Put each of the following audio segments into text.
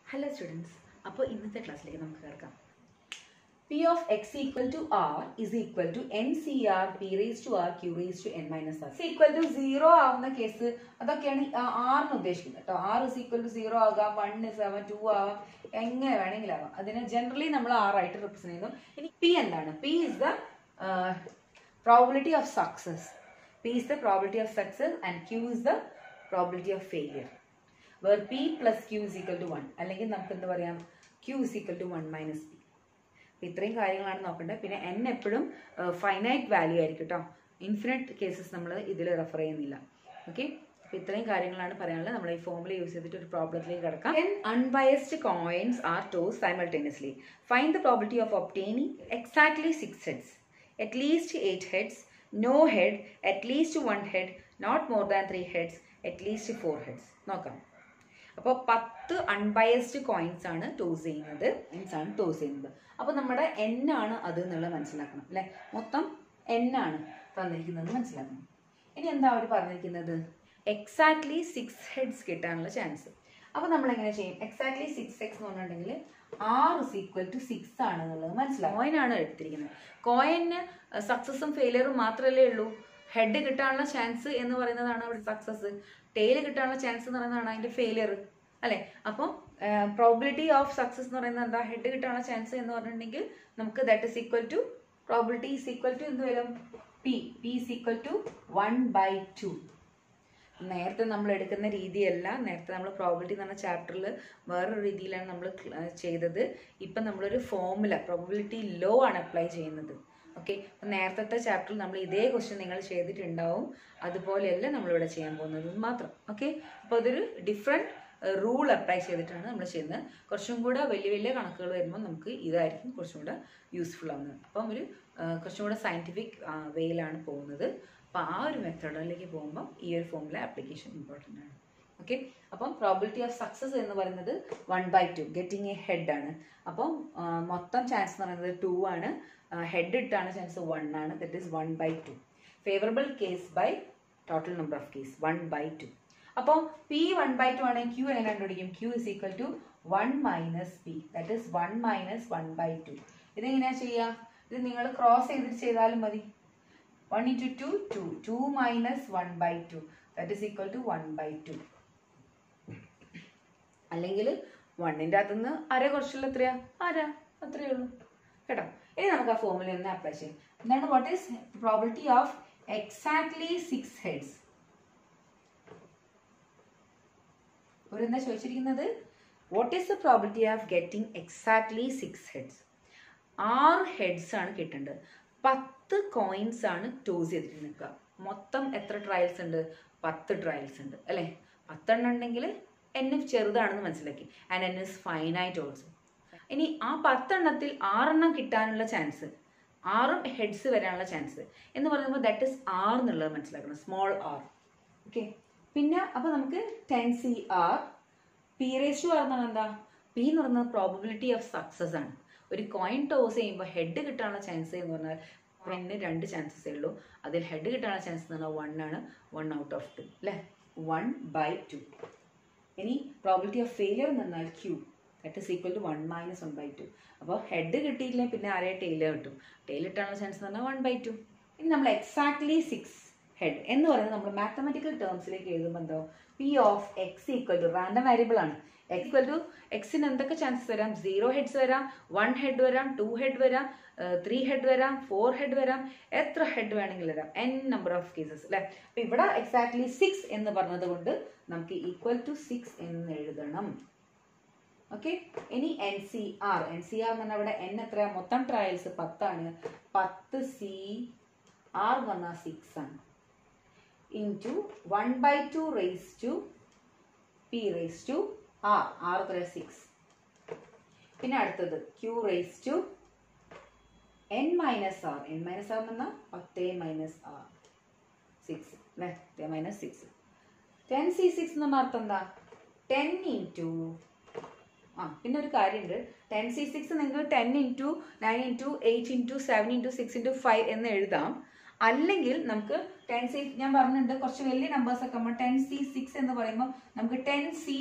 Hello students അപ്പോൾ ഇന്നത്തെ ക്ലാസ്സിലേക്ക് നമുക്ക് കേൾക്കാം P of X equal to R is equal to N C R P raise to R Q raise to N minus R equal to zero ആവുന്ന case അതൊക്കെയാണ് ആറിന് ഉദ്ദേശിക്കുന്നത് കേട്ടോ R is equal to zero ആകാം one is ആവാം two ആവാം എങ്ങനെ വേണമെങ്കിലും ആവാം അതിനെ ജനറലി നമ്മൾ ആറായിട്ട് റെപ്രസെന്റ് ചെയ്യുന്നു ഇനി പി എന്താണ് P is the probability of success P is the probability of success and Q is the probability of failure where P plus Q is equal to one അല്ലെങ്കിൽ നമുക്ക് എന്താ പറയാം Q is equal to one minus P അപ്പോൾ ഇത്രയും കാര്യങ്ങളാണ് നോക്കേണ്ടത് പിന്നെ N എപ്പോഴും ഫൈനൈറ്റ് വാല്യൂ ആയിരിക്കും കേട്ടോ ഇൻഫിനിറ്റ് കേസസ് നമ്മൾ ഇതിൽ റെഫർ ചെയ്യുന്നില്ല ഓക്കെ അപ്പോൾ ഇത്രയും കാര്യങ്ങളാണ് പറയാനുള്ളത് നമ്മൾ ഈ ഫോമുല യൂസ് ചെയ്തിട്ട് ഒരു പ്രോബ്ലത്തിലേക്ക് കിടക്കാം ten unbiased coins are tossed simultaneously find the probability of obtaining exactly six heads at least 8 heads, no head, at least one head, not more than 3 heads, at least 4 heads. നോക്കാം അപ്പോൾ പത്ത് unbiased coins ആണ് toss ചെയ്യുന്നത് coins ആണ് toss ചെയ്യുന്നത് അപ്പോൾ നമ്മുടെ N ആണ് അത് എന്നുള്ളത് മനസ്സിലാക്കണം അല്ലേ മൊത്തം എൻ ആണ് തന്നിരിക്കുന്നത് മനസ്സിലാക്കണം ഇനി എന്താ അവർ പറഞ്ഞിരിക്കുന്നത് എക്സാക്ട്ലി സിക്സ് ഹെഡ്സ് കിട്ടാനുള്ള ചാൻസ് അപ്പോൾ നമ്മൾ എങ്ങനെ ചെയ്യും എക്സാക്ട്ലി സിക്സ് എക്സ് എന്ന് പറഞ്ഞിട്ടുണ്ടെങ്കിൽ R is equal to six ആണ് എന്നുള്ളത് മനസ്സിലാവും കോയിനാണ് എടുത്തിരിക്കുന്നത് കോയിന് സക്സസും ഫെയിലിയറും മാത്രമല്ലേ ഉള്ളൂ ഹെഡ് കിട്ടാനുള്ള ചാൻസ് എന്ന് പറയുന്നതാണ് അവിടെ സക്സസ് ടെയിൽ കിട്ടാനുള്ള ചാൻസ് എന്ന് പറയുന്നതാണ് അതിന്റെ ഫെയിലിയർ അല്ലെ അപ്പം പ്രോബിലിറ്റി ഓഫ് സക്സസ് എന്ന് പറയുന്നത് എന്താ ഹെഡ് കിട്ടാനുള്ള ചാൻസ് എന്ന് പറഞ്ഞിട്ടുണ്ടെങ്കിൽ നമുക്ക് that is equal to probability is equal to എന്ത് വരും P P is equal to one by two നേരത്തെ നമ്മൾ എടുക്കുന്ന രീതിയല്ല നേരത്തെ നമ്മൾ പ്രോബിലിറ്റി എന്ന് പറഞ്ഞ ചാപ്റ്ററിൽ വേറൊരു രീതിയിലാണ് നമ്മൾ ചെയ്തത് ഇപ്പം നമ്മളൊരു ഫോമുല പ്രോബിലിറ്റി ലോ ആണ് അപ്ലൈ ചെയ്യുന്നത് ഓക്കെ അപ്പം നേരത്തെ ചാപ്റ്ററിൽ നമ്മൾ ഇതേ ക്വസ്റ്റ്യൻ നിങ്ങൾ ചെയ്തിട്ടുണ്ടാവും അതുപോലെയല്ല നമ്മളിവിടെ ചെയ്യാൻ പോകുന്നത് മാത്രം ഓക്കെ അപ്പോൾ അതൊരു ഡിഫറെൻറ്റ് റൂൾ അപ്ലൈ ചെയ്തിട്ടാണ് നമ്മൾ ചെയ്യുന്നത് കുറച്ചും കൂടെ വലിയ വലിയ കണക്കുകൾ വരുമ്പോൾ നമുക്ക് ഇതായിരിക്കും കുറച്ചും കൂടെ യൂസ്ഫുൾ ആവുന്നത് അപ്പം ഒരു കുറച്ചും കൂടെ സയൻറ്റിഫിക് വേയിലാണ് പോകുന്നത് അപ്പോൾ ആ ഒരു മെത്തേഡിലേക്ക് പോകുമ്പോൾ ഈ ഒരു ഫോമിലെ ആപ്ലിക്കേഷൻ ഇമ്പോർട്ടൻ്റ് ആണ് ഓക്കെ അപ്പം പ്രോബിലിറ്റി ഓഫ് സക്സസ് എന്ന് പറയുന്നത് one by two getting a head ആണ് അപ്പം മൊത്തം ചാൻസ് എന്ന് പറയുന്നത് ടു ആണ് ഹെഡ് ഇട്ടാണ് ചാൻസ് വൺ ആണ് that is one by two favourable case by total number of case one by two അപ്പോൾ പി വൺ ബൈ ടു ആണെങ്കിൽ ക്യൂ എങ്ങനെ കണ്ടുപിടിക്കും Q is equal to one minus P that is one minus one by two ഇതെങ്ങനെയാ ചെയ്യുക ഇത് നിങ്ങൾ cross ചെയ്തിട്ട് ചെയ്താലും മതി one into two two two minus one by two that is equal to one by two അല്ലെങ്കിൽ വണ്ണിൻ്റെ അകത്തുനിന്ന് അര കുറച്ചുള്ള എത്രയാ അര അത്രയേ ഉള്ളൂ കേട്ടോ ഇനി നമുക്ക് ആ ഫോമുല ഒന്ന് അപ്ലൈ ചെയ്യാം എന്താണ് what is probability of exactly six heads എന്താ ചോദിച്ചിരിക്കുന്നത് what is the probability of getting exactly six heads ആറ് ഹെഡ്സ് ആണ് കിട്ടേണ്ടത് പത്ത് കോയിൻസ് ആണ് ടോസ് ചെയ്തിട്ട് നിൽക്കുക മൊത്തം എത്ര ട്രയൽസ് ഉണ്ട് പത്ത് ട്രയൽസ് ഉണ്ട് അല്ലേ പത്തെണ്ണം ഉണ്ടെങ്കിൽ എൻ എഫ് ചെറുതാണെന്ന് മനസ്സിലാക്കി ആൻഡ് എൻ എസ് ഫൈനായിട്ട് ഓൾസോ ഇനി ആ പത്തെണ്ണത്തിൽ ആറെണ്ണം കിട്ടാനുള്ള ചാൻസ് ആറും ഹെഡ്സ് വരാനുള്ള ചാൻസ് എന്ന് പറയുമ്പോൾ ദാറ്റ് ഇസ് ആർ എന്നുള്ളത് മനസ്സിലാക്കണം സ്മോൾ ആർ ഓക്കെ പിന്നെ അപ്പോൾ നമുക്ക് ten C R P raise to R എന്നാണ് എന്താ പി എന്ന് പറയുന്നത് പ്രോബിലിറ്റി ഓഫ് സക്സസ് ആണ് ഒരു കോയിൻ ടോസ് ചെയ്യുമ്പോൾ ഹെഡ് കിട്ടാനുള്ള ചാൻസ് എന്ന് പറഞ്ഞാൽ പെണ്ണ് രണ്ട് ചാൻസസേ ഉള്ളൂ അതിൽ ഹെഡ് കിട്ടാനുള്ള ചാൻസ് എന്ന് പറഞ്ഞാൽ വൺ ആണ് വൺ ഔട്ട് ഓഫ് ടു അല്ലേ വൺ ബൈ ടു ഇനി പ്രോബിലിറ്റി ഓഫ് ഫെയിലിയർ എന്ന് പറഞ്ഞാൽ Q that is equal to one minus one by two അപ്പോൾ ഹെഡ് കിട്ടിയില്ലെങ്കിൽ പിന്നെ ആരെയാ ടെയിലർ കിട്ടും ടെയിൽ കിട്ടാനുള്ള ചാൻസ് എന്ന് പറഞ്ഞാൽ വൺ ബൈ ടു ഇനി നമ്മൾ എക്സാക്ട്ലി സിക്സ് ഹെഡ് എന്ന് പറയുന്നത് നമ്മൾ മാത്തമെറ്റിക്കൽ ടേംസിലേക്ക് എഴുതുമ്പോൾ എന്തോ P of X equal to random variable ആണ് എക്സ് ഈക്വൽ ടു എക്സിന് എന്തൊക്കെ ചാൻസസ് വരാം സീറോ ഹെഡ്സ് വരാം വൺ ഹെഡ് വരാം ടു ഹെഡ് വരാം ത്രീ ഹെഡ് വരാം ഫോർ ഹെഡ് വരാം എത്ര ഹെഡ് വേണമെങ്കിലും വരാം എൻ നമ്പർ ഓഫ് കേസസ് അല്ലേ അപ്പൊ ഇവിടെ എക്സാക്ട്ലി സിക്സ് എന്ന് പറഞ്ഞത് കൊണ്ട് നമുക്ക് ഈക്വൽ ടു സിക്സ് എന്ന് എഴുതണം ഓക്കെ ഇനി N C R N C R എന്ന് പറഞ്ഞാൽ ഇവിടെ എൻ എത്രയാ മൊത്തം ട്രയൽസ് പത്താണ് പത്ത് സി ആർ എന്ന് പറഞ്ഞാൽ സിക്സ് ആണ് into one by two raise to P raise to R R എത്ര സിക്സ് പിന്നെ അടുത്തത് Q raise to N minus R N minus R എന്ന് പറഞ്ഞാൽ പത്ത് മൈനസ് ആർ സിക്സ് അല്ലേ പത്ത് minus six ten C six എന്ന് പറഞ്ഞ അർത്ഥം എന്താ ടെൻ ഇൻറ്റു ആ പിന്നെ ഒരു കാര്യമുണ്ട് ടെൻ സി സിക്സ് നിങ്ങൾക്ക് ten into nine into eight into seven into six into five എന്ന് എഴുതാം അല്ലെങ്കിൽ നമുക്ക് ടെൻ സി ഞാൻ പറഞ്ഞിട്ടുണ്ട് കുറച്ച് വലിയ നമ്പേഴ്സ് ഒക്കെ ആകുമ്പോൾ ടെൻ സി സിക്സ് എന്ന് പറയുമ്പോൾ നമുക്ക് ten C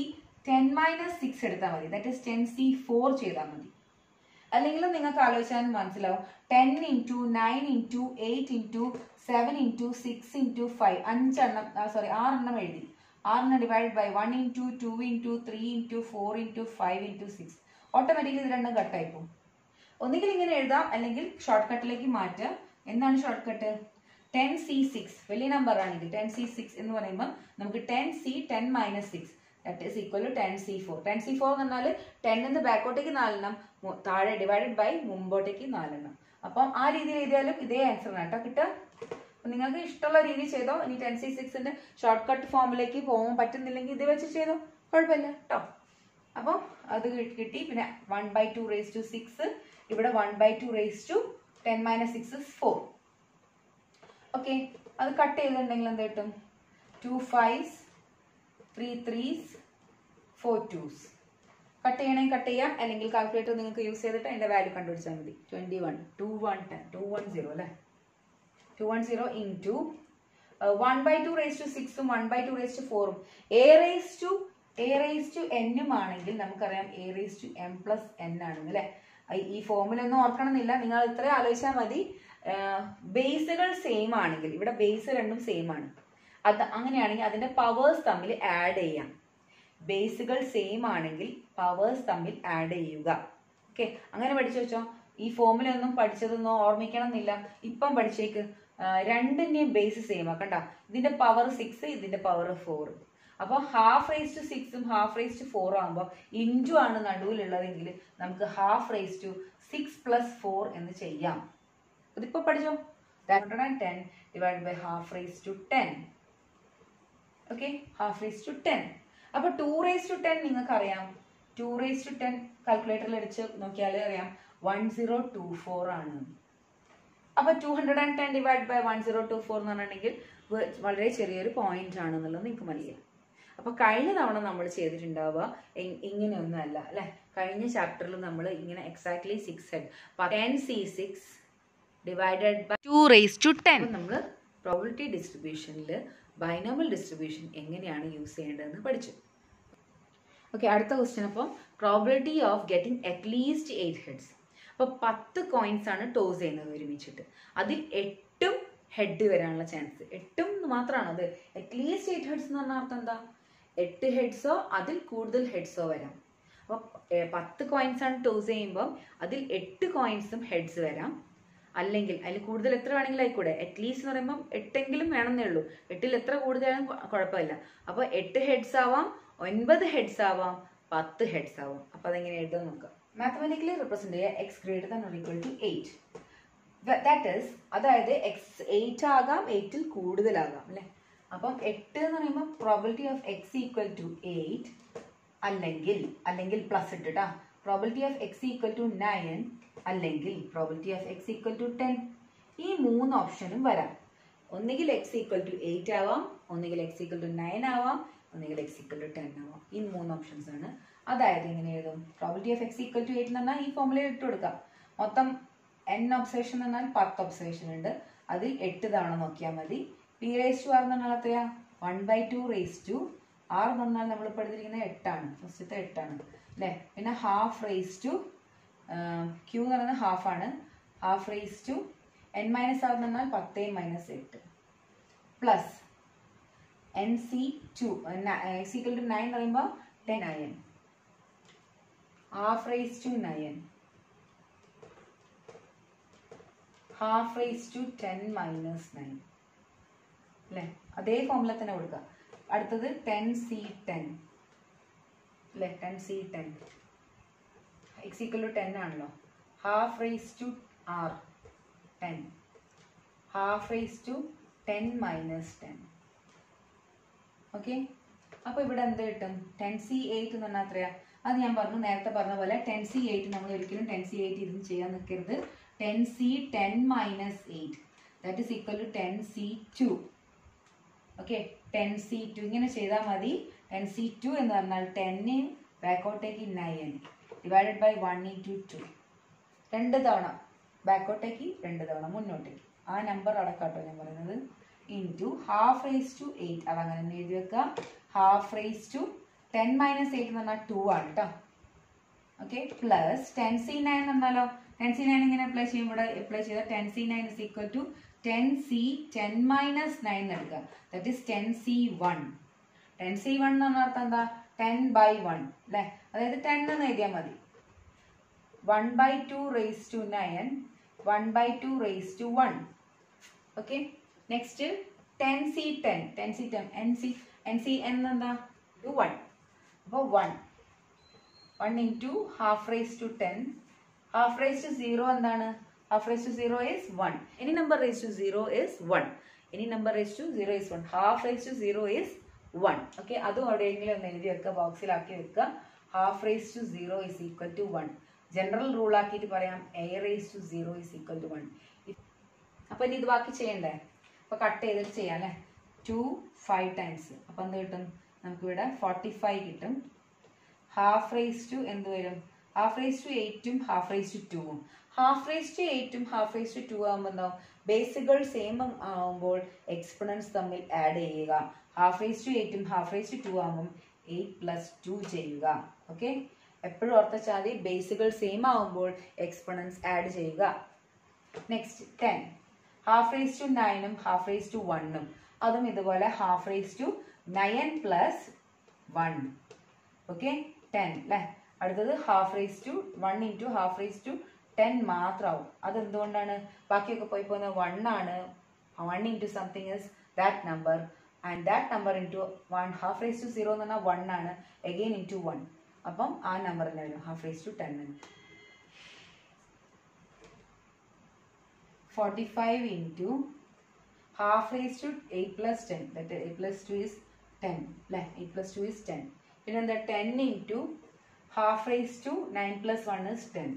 ten minus six എടുത്താൽ മതി that is ten C four ചെയ്താൽ മതി അല്ലെങ്കിലും നിങ്ങൾക്ക് ആലോചിച്ചാൽ മനസ്സിലാവും ten into nine into eight into seven into six into five അഞ്ചെണ്ണം സോറി ആറെണ്ണം എഴുതി ആറെണ്ണം divide by one into two into three into four into five into six automatically ഇത് രണ്ടും കട്ടായി പോകും ഒന്നുകിൽ ഇങ്ങനെ എഴുതാം അല്ലെങ്കിൽ ഷോർട്ട് കട്ടിലേക്ക് മാറ്റുക എന്താണ് short cut ten C six വലിയ നമ്പർ ആണെങ്കിൽ ടെൻ സി സിക്സ് എന്ന് പറയുമ്പോൾ നമുക്ക് ten C ten minus six that is equal to ten C four ten C four എന്ന് പറഞ്ഞാൽ ടെന്നിന്ന് ബാക്കോട്ടേക്ക് നാലെണ്ണം മു- താഴെ ഡിവൈഡഡ് ബൈ മുമ്പോട്ടേക്ക് നാലെണ്ണം അപ്പം ആ രീതിയിൽ എഴുതിയാലും ഇതേ ആൻസർ ആണ് കേട്ടോ കിട്ടുക അപ്പം നിങ്ങൾക്ക് ഇഷ്ടമുള്ള രീതി ചെയ്തോ ഇനി ടെൻ സി സിക്സിന്റെ ഷോർട്ട് കട്ട് ഫോമിലേക്ക് പോകാൻ പറ്റുന്നില്ലെങ്കിൽ ഇത് വെച്ച് ചെയ്തോ കുഴപ്പമില്ല കേട്ടോ അപ്പം അത് കി- കിട്ടി പിന്നെ one by two raise to six ഇവിടെ one by two raise to ten minus six four okay അത് കട്ട് ചെയ്തിട്ടുണ്ടെങ്കിൽ എന്ത് കിട്ടും two fives three threes four twos cut ചെയ്യണമെങ്കിൽ കട്ട് ചെയ്യാം അല്ലെങ്കിൽ കാൽക്കുലേറ്റർ നിങ്ങൾക്ക് യൂസ് ചെയ്തിട്ട് അതിന്റെ വാല്യൂ കണ്ടുപിടിച്ചാൽ മതി twenty one two one ten two one zero അല്ലേ two one zero in two one by two raise to സിക്സും one by two raise to ഫോറും A raise to A raise to എന്നും ആണെങ്കിൽ നമുക്കറിയാം A raise to M plus N ആണെന്ന് അല്ലേ I- ഈ ഫോമിലൊന്നും ഓർക്കണമെന്നില്ല നിങ്ങൾ ഇത്ര ആലോചിച്ചാൽ മതി ബേസുകൾ സെയിം ആണെങ്കിൽ ഇവിടെ ബേസ് രണ്ടും സെയിം ആണ് അത് അങ്ങനെയാണെങ്കിൽ അതിന്റെ പവേഴ്സ് തമ്മിൽ ആഡ് ചെയ്യാം ബേസുകൾ സെയിം ആണെങ്കിൽ പവേഴ്സ് തമ്മിൽ ആഡ് ചെയ്യുക ഓക്കെ അങ്ങനെ പഠിച്ചു വെച്ചോ ഈ ഫോമിലൊന്നും പഠിച്ചതൊന്നും ഓർമ്മിക്കണം എന്നില്ല ഇപ്പം പഠിച്ചേക്ക് ആ, രണ്ടിന്റെയും ബേസ് സെയിം ആ കണ്ട ഇതിന്റെ പവർ സിക്സ് ഇതിന്റെ പവർ ഫോർ അപ്പോൾ ഹാഫ് റേസ് ടു സിക്സും ഹാഫ് റേസ് ടു ഫോർ ആകുമ്പോൾ ഇൻറ്റു ആണ് നടുവിലുള്ളതെങ്കിൽ നമുക്ക് half raise to six plus four എന്ന് ചെയ്യാം ഇതിപ്പോ പഠിച്ചോ hundred and ten divide by half raise to ten okay half raise to ten അപ്പൊ ടു റേസ് ടു ടെൻ നിങ്ങൾക്ക് അറിയാം ടു റേസ് ടു ടെൻ കാൽക്കുലേറ്ററിൽ അടിച്ച് നോക്കിയാൽ അറിയാം വൺ സീറോ ടു ഫോർ ആണ് അപ്പൊ two hundred and ten divide by one zero two four എന്ന് പറഞ്ഞിട്ടുണ്ടെങ്കിൽ വ- വളരെ ചെറിയൊരു പോയിന്റ് ആണെന്നുള്ളത് നിങ്ങൾക്ക് മനസ്സിലാവും അപ്പൊ കഴിഞ്ഞ തവണ നമ്മൾ ചെയ്തിട്ടുണ്ടാവുക ഇ- ഇങ്ങനെയൊന്നും അല്ല അല്ലെ കഴിഞ്ഞ ചാപ്റ്ററിൽ നമ്മൾ ഇങ്ങനെ exactly six head ten C six divided by two raise to ten നമ്മൾ പ്രോബിലിറ്റി ഡിസ്ട്രിബ്യൂഷനിൽ ബൈനോമൽ ഡിസ്ട്രിബ്യൂഷൻ എങ്ങനെയാണ് യൂസ് ചെയ്യേണ്ടതെന്ന് പഠിച്ചു ഓക്കെ അടുത്ത ക്വസ്റ്റ്യൻ അപ്പം probability of getting at least eight heads അപ്പോൾ പത്ത് കോയിൻസ് ആണ് ടോസ് ചെയ്യുന്നത് ഒരുമിച്ചിട്ട് അതിൽ എട്ടും ഹെഡ് വരാനുള്ള ചാൻസ് എട്ടും മാത്രമാണ് അത് അറ്റ്ലീസ്റ്റ് എയ്റ്റ് ഹെഡ്സ് എന്ന് പറഞ്ഞാൽ അർത്ഥം എന്താ എട്ട് ഹെഡ്സോ അതിൽ കൂടുതൽ ഹെഡ്സോ വരാം അപ്പോൾ പത്ത് കോയിൻസ് ആണ് ടോസ് ചെയ്യുമ്പോൾ അതിൽ എട്ട് കോയിൻസും ഹെഡ്സ് വരാം അല്ലെങ്കിൽ അതിൽ കൂടുതൽ എത്ര വേണമെങ്കിലും ആയിക്കൂടെ അറ്റ്ലീസ്റ്റ് എന്ന് പറയുമ്പോൾ എട്ടെങ്കിലും വേണമെന്നേ ഉള്ളൂ എട്ടിൽ എത്ര കൂടുതലായാലും കൊ- കുഴപ്പമില്ല അപ്പോൾ എട്ട് ഹെഡ്സ് ആവാം ഒൻപത് ഹെഡ്സ് ആവാം പത്ത് ഹെഡ്സ് ആവാം അപ്പോൾ അതെങ്ങനെ എഴുതാൻ നോക്കാം മാത്തമാറ്റിക്കലി റെപ്രസെന്റ് ചെയ്യുക X greater than equal to eight that is അതായത് എക്സ് എയ്റ്റ് ആകാം എയ്റ്റിൽ കൂടുതലാകാം അല്ലെ അപ്പം എട്ട് എന്ന് പറയുമ്പോൾ probability of X equal to eight അല്ലെങ്കിൽ അല്ലെങ്കിൽ പ്ലസ് ഇട്ടിട്ടാ probability of X equal to nine അല്ലെങ്കിൽ probability of X equal to ten ഈ മൂന്ന് ഓപ്ഷനും വരാം ഒന്നുകിൽ എക്സ് ഈക്വൽ ടു എയ്റ്റ് ആവാം ഒന്നുകിൽ എക്സ് ഈക്വൽ ടു നയൻ ആവാം ഒന്നുകിൽ എക്സ് ഈക്വൽ ടു ടെൻ ആവാം ഈ മൂന്ന് ഓപ്ഷൻസ് ആണ് അതായത് ഇങ്ങനെ എഴുതും probability of X equal to eight എന്ന് പറഞ്ഞാൽ ഈ ഫോമുല ഇട്ട് കൊടുക്കാം മൊത്തം എൻ ഒബ്സേഷൻ എന്ന് പറഞ്ഞാൽ പത്ത് ഒബ്സേഷൻ ഉണ്ട് അതിൽ എട്ട് തവണ നോക്കിയാൽ മതി പി റേസ് ടു ആർ എന്ന് പറഞ്ഞാൽ എത്രയാ one by two raise to R എന്ന് പറഞ്ഞാൽ നമ്മൾ പഠിച്ചിരിക്കുന്നത് എട്ടാണ് ഫസ്റ്റത്തെ എട്ടാണ് അല്ലേ പിന്നെ ഹാഫ് റേസ് ടു ക്യൂ എന്ന് പറയുന്നത് ഹാഫ് ആണ് half raise to N minus R എന്ന് പറഞ്ഞാൽ പത്തേ മൈനസ് എട്ട് plus N C two X equal to nine എന്ന് പറയുമ്പോൾ ten nine half raise to nine half raise to ten minus nine അല്ലേ അതേ ഫോമുല തന്നെ കൊടുക്കുക അടുത്തത് ടെൻ സി ടെൻ അല്ലേ ten C ten X equal to ten ആണല്ലോ half raise to R ten half raise to ten minus ten okay അപ്പോൾ ഇവിടെ എന്ത് കിട്ടും ടെൻ സി എയ്റ്റ് എന്ന് പറഞ്ഞാൽ എത്രയാ അത് ഞാൻ പറഞ്ഞു നേരത്തെ പറഞ്ഞ പോലെ ടെൻ സി എയ്റ്റ് നമ്മൾ ഒരിക്കലും ടെൻ സി എയ്റ്റ് ഇരുന്ന് ചെയ്യാൻ നിൽക്കരുത് ten C ten minus eight that is equal to ten C two okay ten C two ഇങ്ങനെ ചെയ്താൽ മതി ടെൻ സി ടു എന്ന് പറഞ്ഞാൽ ടെന്ന് ബാക്കോട്ടേക്ക് nine divided by one into two രണ്ട് തവണ ബാക്കോട്ടേക്ക് രണ്ട് തവണ മുന്നോട്ടേക്ക് ആ നമ്പർ അടക്കാട്ടോ ഞാൻ പറയുന്നത് into half raise to eight അതങ്ങനെ തന്നെ എഴുതി വെക്കാം half raise to ten minus eight എന്ന് പറഞ്ഞാൽ ടു ആണ് കേട്ടോ okay plus ten C nine എന്ന് പറഞ്ഞാലോ ടെൻ സി നയൻ ഇങ്ങനെ അപ്ലൈ ചെയ്യും ഇവിടെ അപ്ലൈ ചെയ്താൽ ten C nine is equal to ten C ten minus nine എന്ന് എടുക്കുക that is ten C one ten C one എന്ന് പറഞ്ഞ അർത്ഥം എന്താ ടെൻ ബൈ വൺ അല്ലേ അതായത് ടെൻ എന്ന് എഴുതിയാൽ മതി one by two raise to nine one by two raise to one okay next ten C ten ten C ten N C N C N എന്താ ടു വൺ അപ്പോൾ one one into half raise to ten half raise to zero എന്താണ് half raise to zero is one any number raise to zero is one any number raise to zero is one half raise to zero is one okay അതും എവിടെയെങ്കിലും ഒന്ന് എഴുതി വെക്കുക ബോക്സിലാക്കി വെക്കുക half raise to zero is equal to one general rule ആക്കിയിട്ട് പറയാം A raise to zero is equal to one അപ്പൊ ഇനി ഇത് ബാക്കി ചെയ്യണ്ടേ അപ്പൊ കട്ട് ചെയ്തിട്ട് ചെയ്യാം അല്ലേ ടു ഫൈവ് ടൈംസ് അപ്പൊ എന്ത് കിട്ടും നമുക്കിവിടെ ഫോർട്ടി ഫൈവ് കിട്ടും ഹാഫ് റേസ് ടു എന്ത് വരും ഹാഫ് റേസ് ടു എയ്റ്റും ഹാഫ് റേസ് ടു ടൂവും ഹാഫ് റേസ് ടു എയ്റ്റും ഹാഫ് റേസ് ടു ടു ആകുമ്പോൾ എന്താ ബേസുകൾ സെയിം ആകുമ്പോൾ എക്സ്പൊണൻസ് തമ്മിൽ ആഡ് ചെയ്യുക ഹാഫ് റേസ് ടു എയ്റ്റും ഹാഫ് റേസ് ടു ടു ആകുമ്പോൾ എയ്റ്റ് പ്ലസ് ടു ചെയ്യുക ഓക്കെ എപ്പോഴും ഓർത്തച്ചാൽ മതി ബേസുകൾ സെയിം ആകുമ്പോൾ എക്സ്പൊണൻസ് ആഡ് ചെയ്യുക next ten half raise to നയനും ഹാഫ് റേസ് ടു വണ്ണും അതും ഇതുപോലെ half raise to nine plus one okay ten അല്ലേ അടുത്തത് half raise to one into half raise to ten മാത്രമാവും അതെന്തുകൊണ്ടാണ് ബാക്കിയൊക്കെ പോയി പോകുന്ന വൺ ആണ് one into something is that number and that number into one half raise to zero എന്ന് പറഞ്ഞാൽ വൺ ആണ് എഗെയിൻ ഇൻറ്റു വൺ അപ്പം ആ നമ്പർ തന്നെ വരും half raise to ten forty five into half raise to eight plus ten that eight plus two is ten അല്ലേ eight plus two is ten പിന്നെ എന്താ ten into half raise to nine plus one is ten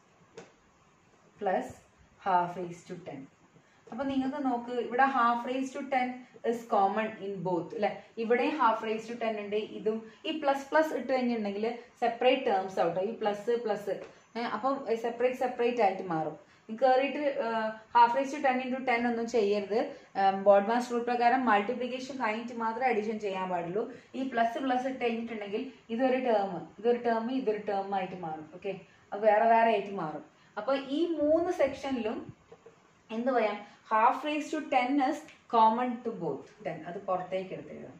plus half raise to ten അപ്പൊ നിങ്ങൾക്ക് നോക്ക് ഇവിടെ half raise to ten is common in both അല്ലെ ഇവിടെ half raise to ten ഉണ്ട് ഇതും ഈ പ്ലസ് പ്ലസ് ഇട്ട് കഴിഞ്ഞിട്ടുണ്ടെങ്കിൽ സെപ്പറേറ്റ് ടേംസ് ആവട്ടോ ഈ പ്ലസ് പ്ലസ് അപ്പം സെപ്പറേറ്റ് സെപ്പറേറ്റ് ആയിട്ട് മാറും കയറിയിട്ട് half raise to ten into ten ഒന്നും ചെയ്യരുത് ബോർഡ് മാസ് റൂൾ പ്രകാരം മൾട്ടിപ്ലിക്കേഷൻ കഴിഞ്ഞിട്ട് മാത്രമേ അഡീഷൻ ചെയ്യാൻ പാടുള്ളൂ ഈ പ്ലസ് പ്ലസ് ഇട്ട് കഴിഞ്ഞിട്ടുണ്ടെങ്കിൽ ഇതൊരു ടേം ഇതൊരു ടേം ഇതൊരു ടേം ആയിട്ട് മാറും ഓക്കെ അത് വേറെ വേറെ ആയിട്ട് മാറും അപ്പൊ ഈ മൂന്ന് സെക്ഷനിലും എന്ത് പറയാം half raise to ten is common to both ten അത് പുറത്തേക്ക് എടുത്ത് എഴുതാം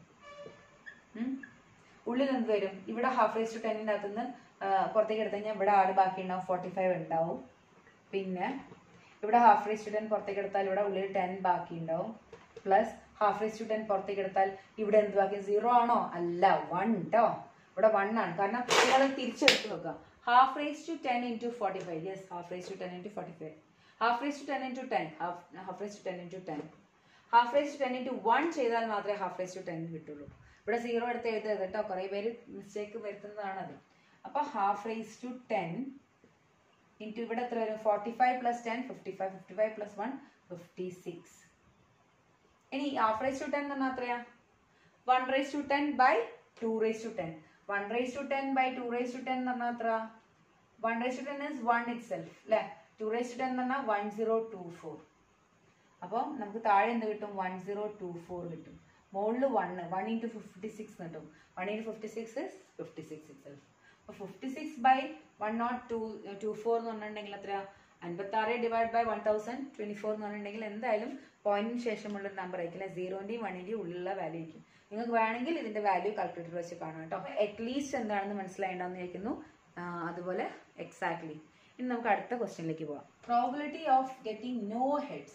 ഉം. ഉള്ളിൽ എന്ത് വരും ഇവിടെ ഹാഫ് റേസ് ടു ടെന്നിൻ്റെ അകത്തുനിന്ന് പുറത്തേക്ക് എടുത്തു കഴിഞ്ഞാൽ ഇവിടെ ആട് ബാക്കി ഉണ്ടാവും ഫോർട്ടി ഫൈവ് ഉണ്ടാവും പിന്നെ ഇവിടെ ഹാഫ് റേസ് ടു ടെൻ പുറത്തേക്ക് എടുത്താൽ ഇവിടെ ഉള്ളിൽ ടെൻ ബാക്കി ഉണ്ടാവും plus half raise to ten പുറത്തേക്ക് എടുത്താൽ ഇവിടെ എന്ത് ബാക്കി സീറോ ആണോ അല്ല വൺ കേട്ടോ ഇവിടെ വൺ ആണ് കാരണം നിങ്ങൾ തിരിച്ചെടുത്ത് നോക്കുക half raise to ten into forty five yes half raise to ten into forty five half raise to ten into ten half half raise to ten into ten half raise to ten into one ചെയ്താൽ മാത്രമേ half raise to ten കിട്ടുള്ളൂ ഇവിടെ zero എടുത്ത് എഴുതരുത് കേട്ടോ കുറേ പേര് mistake വരുത്തുന്നതാണത് അപ്പോൾ half raise to ten into ഇവിടെ എത്ര വരും forty five plus ten fifty five fifty five plus one fifty six ഇനി ഹാഫ് റേസ് ടു ടെൻ എന്ന് പറഞ്ഞാൽ എത്രയാ one raise to ten by two raise to ten one raise to ten by two raise to ten എന്ന് പറഞ്ഞാൽ എത്ര one raise to ten is one itself അല്ലേ two raise to ten എന്ന് പറഞ്ഞാൽ one zero two four അപ്പോൾ നമുക്ക് താഴെ എന്ത് കിട്ടും വൺ സീറോ ടു ഫോർ കിട്ടും മുകളിൽ one one into fifty six കിട്ടും one into fifty six is fifty six itself അപ്പോൾ fifty six by one nought two two four എന്ന് പറഞ്ഞിട്ടുണ്ടെങ്കിൽ എത്ര അൻപത്തി ആറ് divide by one thousand twenty four എന്ന് പറഞ്ഞിട്ടുണ്ടെങ്കിൽ എന്തായാലും പോയിന്റിന് ശേഷമുള്ള നമ്പർ ആയിരിക്കില്ല സീറോൻ്റെയും വണ്ണിൻ്റെയും ഉള്ളിലുള്ള വാല്യൂ ആയിരിക്കും നിങ്ങൾക്ക് വേണമെങ്കിൽ ഇതിന്റെ വാല്യൂ കാൽക്കുലേറ്റർ വെച്ച് കാണാം കേട്ടോ അറ്റ്ലീസ്റ്റ് എന്താണെന്ന് മനസ്സിലായിട്ടുണ്ടെന്ന് വിചാരിക്കുന്നു ആ, അതുപോലെ എക്സാക്ട്ലി ഇനി നമുക്ക് അടുത്ത ക്വസ്റ്റ്യനിലേക്ക് പോവാം probability of getting no heads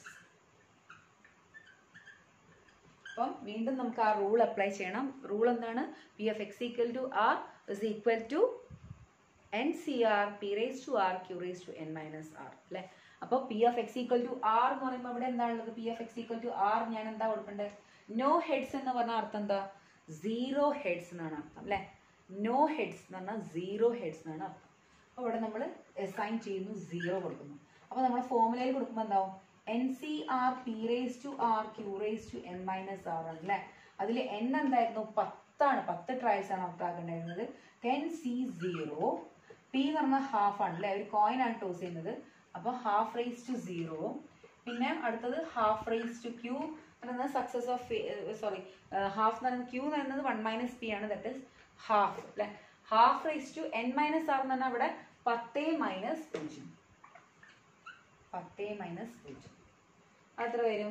അപ്പം വീണ്ടും നമുക്ക് ആ റൂൾ അപ്ലൈ ചെയ്യണം റൂൾ എന്താണ് P F X equal to R is equal to N C R P raise to R Q raise to N minus R അല്ലെ അപ്പോൾ P F X equal to R എന്ന് പറയുമ്പോൾ ഇവിടെ എന്താണുള്ളത് P F X equal to R ഞാൻ എന്താ കൊടുക്കേണ്ടത് no heads എന്ന് പറഞ്ഞ അർത്ഥം എന്താ സീറോ ഹെഡ്സ് എന്നാണ് അർത്ഥം അല്ലെ നോ ഹെഡ്സ് എന്ന് പറഞ്ഞാൽ സീറോ ഹെഡ്സ് എന്നാണ് അർത്ഥം അപ്പോൾ ഇവിടെ നമ്മൾ അസൈൻ ചെയ്യുന്നു സീറോ കൊടുക്കുന്നു അപ്പോൾ നമ്മൾ ഫോമുലയിൽ കൊടുക്കുമ്പോൾ എന്താവും N C R P raise to R Q raise to N minus R ആണ് അല്ലേ അതിൽ എൻ എന്തായിരുന്നു പത്താണ് പത്ത് ട്രയൽസ് ആണ് നമുക്കാക്കുണ്ടായിരുന്നത് ടെൻ സി സീറോ പി എന്ന് പറഞ്ഞാൽ ഹാഫ് ആണ് അല്ലേ ഒരു കോയിൻ ആണ് ടോസ് ചെയ്യുന്നത് അപ്പോൾ ഹാഫ് റേസ് ടു സീറോ പിന്നെ അടുത്തത് ഹാഫ് റേസ് ടു ക്യൂ പറയുന്നത് സക്സസ് ഓഫ് സോറി ഹാഫ് എന്ന് പറയുന്നത് ക്യൂ എന്ന് പറയുന്നത് വൺ മൈനസ് പി ആണ് ദറ്റ് ഇസ് ഹാഫ് അല്ലെ half raise to N minus R എന്ന് പറഞ്ഞാൽ അവിടെ പത്തേ മൈനസ് പൂജ്യം പത്തേ മൈനസ് പൂജ്യം അത്ര വരും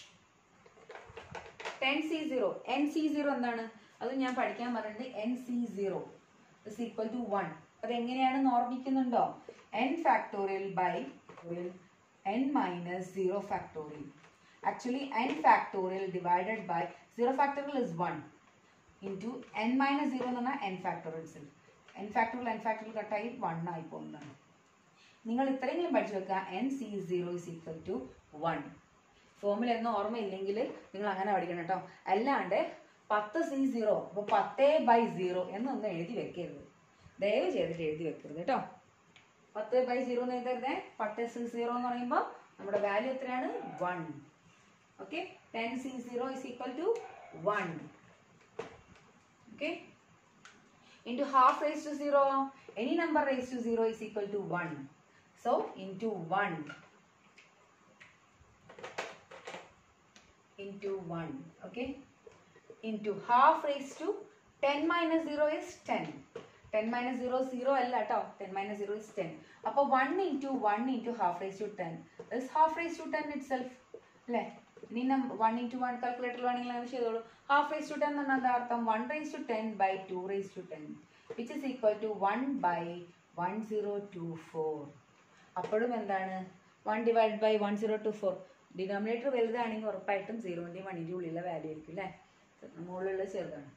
ten C zero n c zero എന്താണ് അത് ഞാൻ പഠിക്കാൻ പറഞ്ഞിട്ടുണ്ട് n c zero is equal to one അത് എങ്ങനെയാണെന്ന് ഓർമ്മിക്കുന്നുണ്ടോ n factorial by n minus zero factorial actually n factorial divided by zero factorial is one into n minus zero എന്ന് പറഞ്ഞാൽ n factorial self n factorial n factorial കട്ടായി one ആയി പോകുന്നതാണ് നിങ്ങൾ ഇത്രയെങ്കിലും പഠിച്ചു വെക്കുക n c zero is equal to one ഫോമിൽ എന്ന് ഓർമ്മയില്ലെങ്കിൽ നിങ്ങൾ അങ്ങനെ പഠിക്കണം കേട്ടോ അല്ലാണ്ട് പത്ത് സി സീറോ അപ്പോൾ പത്തേ ബൈ സീറോ എന്നൊന്നും എഴുതി വെക്കരുത് ദയവ് ചെയ്തിട്ട് എഴുതി വെക്കരുത് കേട്ടോ പത്ത് ബൈ സീറോ എന്ന് എഴുതരുതേ പത്ത് സി സീറോ എന്ന് പറയുമ്പോൾ നമ്മുടെ വാല്യൂ എത്രയാണ് one okay ten C zero is equal to one okay into half raised to 0 any number raised to 0 is equal to 1 so into 1 into 1 okay into half raised to 10 minus 0 is 10 10 minus 0 0 അല്ല കേട്ടോ 10 minus 0 is 10 അപ്പോൾ 1 into 1 into half raised to 10 is half raised to 10 itself അല്ലേ ഇനി one into one calculator വേണമെങ്കിൽ അങ്ങനെ ചെയ്തോളൂ half raise to ten എന്ന് പറഞ്ഞാൽ അർത്ഥം one raise to ten by two raise to ten which is equal to one by one zero two four അപ്പോഴും എന്താണ് one divide by one zero two four denominator വലുതാണെങ്കിൽ ഉറപ്പായിട്ടും സീറോൻ്റെയും വണ്ണിൻ്റെയും ഉള്ളിലെ value ആയിരിക്കും അല്ലേ മുകളിലുള്ള ചെറുതാണ്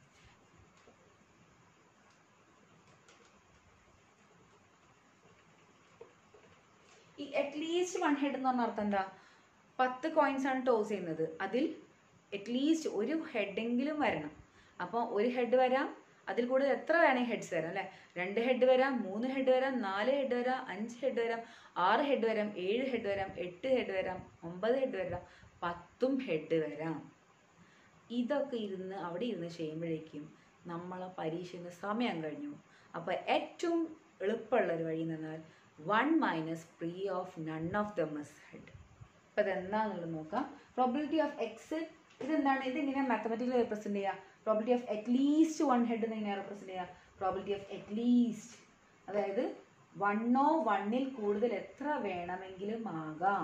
ഈ അറ്റ്ലീസ്റ്റ് വൺ ഹെഡ് എന്ന് പറഞ്ഞ അർത്ഥം എന്താ പത്ത് കോയിൻസ് ആണ് ടോസ് ചെയ്യുന്നത് അതിൽ അറ്റ്ലീസ്റ്റ് ഒരു ഹെഡെങ്കിലും വരണം അപ്പോൾ ഒരു ഹെഡ് വരാം അതിൽ കൂടുതൽ എത്ര വേണമെങ്കിൽ ഹെഡ്സ് വരാം അല്ലേ രണ്ട് ഹെഡ് വരാം മൂന്ന് ഹെഡ് വരാം നാല് ഹെഡ് വരാം അഞ്ച് ഹെഡ് വരാം ആറ് ഹെഡ് വരാം ഏഴ് ഹെഡ് വരാം എട്ട് ഹെഡ് വരാം ഒമ്പത് ഹെഡ് വരാം പത്തും ഹെഡ് വരാം ഇതൊക്കെ ഇരുന്ന് അവിടെ ഇരുന്ന് ചെയ്യുമ്പോഴേക്കും നമ്മളെ പരീക്ഷയുടെ സമയം കഴിഞ്ഞു അപ്പോൾ ഏറ്റവും എളുപ്പമുള്ള ഒരു വഴി എന്ന് പറഞ്ഞാൽ one minus p of none of the must head അപ്പോൾ അതെന്താണെന്നുള്ളത് നോക്കാം പ്രോബിലിറ്റി ഓഫ് എക്സ് ഇതെന്താണ് ഇതിങ്ങനെ മാത്തമെറ്റിക്കലി റെപ്രസെൻറ്റ് ചെയ്യുക probability of at least one head എന്ന് ഇങ്ങനെ റെപ്രസെൻറ്റ് ചെയ്യുക പ്രോബിലിറ്റി ഓഫ് അറ്റ്ലീസ്റ്റ് അതായത് വണ്ണോ വണ്ണിൽ കൂടുതൽ എത്ര വേണമെങ്കിലും ആകാം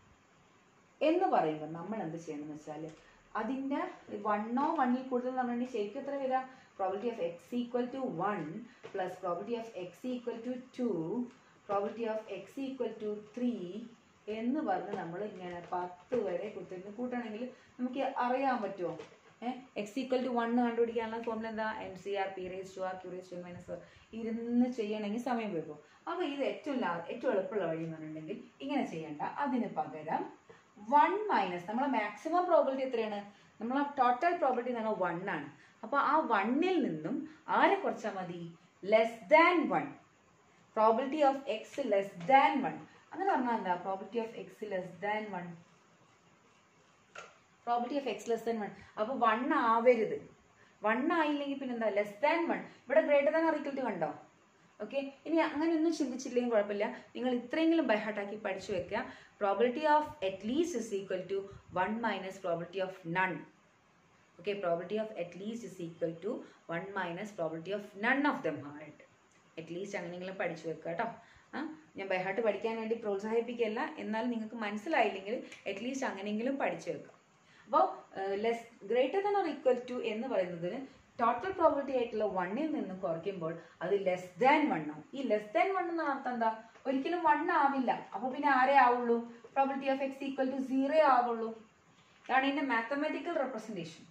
എന്ന് പറയുമ്പോൾ നമ്മൾ എന്ത് ചെയ്യണമെന്ന് വെച്ചാൽ അതിൻ്റെ വണ്ണോ വണ്ണിൽ കൂടുതൽ നമ്മൾ വേണ്ടി ശരിക്കും എത്ര വരിക probability of X equal to one plus probability of X equal to two probability of X equal to three എന്ന് പറഞ്ഞ് നമ്മൾ ഇങ്ങനെ പത്ത് വരെ കൊടുത്തിരുന്ന് കൂട്ടണമെങ്കിൽ നമുക്ക് അറിയാൻ പറ്റുമോ ഏഹ് എക്സ് ഈക്വൽ ടു വൺ കണ്ടുപിടിക്കാനുള്ള ഫോമിൽ എന്താ m c R P raise to R Q raise to minus ഇരുന്ന് ചെയ്യണമെങ്കിൽ സമയം പോകും അപ്പോൾ ഇത് ഏറ്റവും ലാ ഏറ്റവും എളുപ്പമുള്ള വഴി എന്ന് പറഞ്ഞിട്ടുണ്ടെങ്കിൽ ഇങ്ങനെ ചെയ്യണ്ട അതിന് പകരം വൺ മൈനസ് നമ്മളെ മാക്സിമം പ്രോബിലിറ്റി എത്രയാണ് നമ്മളെ ടോട്ടൽ പ്രോബിലിറ്റി എന്ന് പറഞ്ഞാൽ വൺ ആണ് അപ്പോൾ ആ വണ്ണിൽ നിന്നും ആരെ കുറച്ചാൽ മതി less than one probability of X less than one അങ്ങനെ പറഞ്ഞാൽ എന്താ probability of X less than one probability of X less than one അപ്പോൾ വൺ ആവരുത് വൺ ആയില്ലെങ്കിൽ പിന്നെ എന്താ ലെസ് ദാൻ വൺ ഇവിടെ ഗ്രേറ്റർ ദാൻ അറിയിക്കൽ ടു കണ്ടോ ഓക്കെ ഇനി അങ്ങനെയൊന്നും ചിന്തിച്ചില്ലെങ്കിൽ കുഴപ്പമില്ല നിങ്ങൾ ഇത്രയെങ്കിലും ബൈഹാർട്ടാക്കി പഠിച്ചു വെക്കുക probability of at least is equal to one minus probability of none okay probability of at least is equal to one minus probability of none of them heart at least അങ്ങനെയെങ്കിലും പഠിച്ചു വെക്കുക കേട്ടോ ആ ഞാൻ ബൈഹാർട്ട് പഠിക്കാൻ വേണ്ടി പ്രോത്സാഹിപ്പിക്കുകയല്ല എന്നാൽ നിങ്ങൾക്ക് മനസ്സിലായില്ലെങ്കിൽ അറ്റ്ലീസ്റ്റ് അങ്ങനെയെങ്കിലും പഠിച്ചു വെക്കുക അപ്പോൾ less greater than or equal to എന്ന് പറയുന്നതിന് ടോട്ടൽ പ്രോബിലിറ്റി ആയിട്ടുള്ള വണ്ണിൽ നിന്നും കുറയ്ക്കുമ്പോൾ അത് ലെസ് ദാൻ വൺ ആവും ഈ ലെസ് ദാൻ വൺ എന്ന അർത്ഥം എന്താ ഒരിക്കലും വൺ ആവില്ല അപ്പോൾ പിന്നെ ആരേ ആവുള്ളൂ probability of X equal to zero ആവുള്ളൂ ഇതാണ് ഇതിന്റെ mathematical representation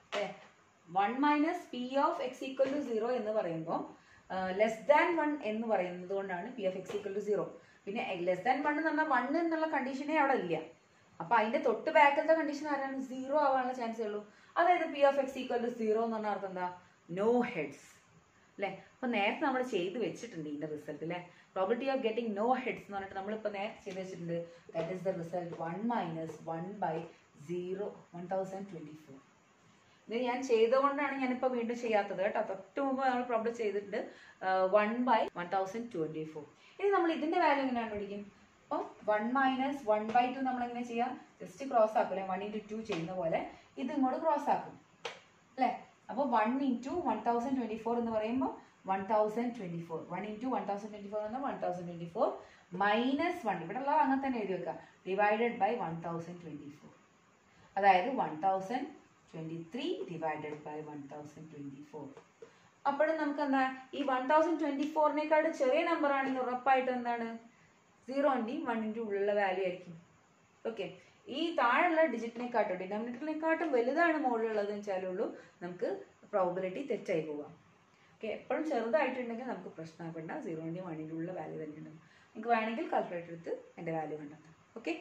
one minus p of X equal to zero എന്ന് പറയുമ്പോൾ ലെസ് ദാൻ വൺ എന്ന് പറയുന്നത് കൊണ്ടാണ് p of X equal to zero പിന്നെ ലെസ് ദാൻ വൺ എന്ന് പറഞ്ഞാൽ വൺ എന്നുള്ള കണ്ടീഷനേ അവിടെ ഇല്ല അപ്പൊ അതിന്റെ തൊട്ട് ബാക്കിലത്തെ കണ്ടീഷൻ ആരാണ് സീറോ ആവാനുള്ള ചാൻസേ ഉള്ളൂ അതായത് p of X equal to zero എന്ന് പറഞ്ഞ അർത്ഥം എന്താ നോ ഹെഡ്സ് അല്ലേ അപ്പൊ നേരത്തെ നമ്മൾ ചെയ്ത് വെച്ചിട്ടുണ്ട് ഇതിന്റെ റിസൾട്ട് അല്ലേ probability of getting no heads എന്ന് പറഞ്ഞിട്ട് നമ്മളിപ്പോൾ നേരത്തെ ചെയ്ത് വെച്ചിട്ടുണ്ട് that is the result one minus one by zero one thousand twenty four ഇത് ഞാൻ ചെയ്തുകൊണ്ടാണ് ഞാനിപ്പോൾ വീണ്ടും ചെയ്യാത്തത് കേട്ടോ തൊട്ട് മുമ്പ് നമ്മൾ പ്രോബ്ലം ചെയ്തിട്ടുണ്ട് one by one thousand twenty four ഇനി നമ്മൾ ഇതിന്റെ വാല്യൂ എങ്ങനെയാണ് പിടിക്കും അപ്പോൾ one minus one by two നമ്മൾ എങ്ങനെ ചെയ്യാം ജസ്റ്റ് ക്രോസ് ആക്കും അല്ലെ വൺ ഇൻറ്റു ടു ചെയ്യുന്ന പോലെ ഇത് ഇങ്ങോട്ട് ക്രോസ് ആക്കും അല്ലേ അപ്പോൾ one into one thousand twenty four എന്ന് പറയുമ്പോൾ one thousand twenty four one into one thousand twenty four എന്ന് one thousand twenty four minus one ഇവിടെ ഉള്ളത് അങ്ങനെ തന്നെ എഴുതി വെക്കാം divided by one thousand twenty four അതായത് one thousand twenty three divided by one thousand twenty four അപ്പോഴും നമുക്ക് എന്താ ഈ വൺ തൗസൻഡ് ട്വൻറ്റി ഫോറിനേക്കാളും ചെറിയ നമ്പർ ആണെങ്കിൽ ഉറപ്പായിട്ട് എന്താണ് സീറോൻ്റെയും വണ്ണിൻ്റെ ഉള്ളിലുള്ള വാല്യൂ ആയിരിക്കും ഓക്കെ ഈ താഴെയുള്ള ഡിജിറ്റിനെക്കാട്ടും ഡിനോമിനേറ്ററിനെക്കാട്ടും വലുതാണ് മുകളിലുള്ളത് വെച്ചാലുള്ളൂ നമുക്ക് പ്രോബിലിറ്റി തെറ്റായി പോവാം ഓക്കെ എപ്പോഴും ചെറുതായിട്ടുണ്ടെങ്കിൽ നമുക്ക് പ്രശ്നമാക്കണ്ട സീറോൻ്റെയും വണ്ണിൻ്റെ ഉള്ള വാല്യൂ തന്നെ ഉണ്ടാവും നിങ്ങൾക്ക് വേണമെങ്കിൽ കാൽക്കുലേറ്റർ എടുത്ത് എൻ്റെ വാല്യൂ കണ്ടെത്താം okay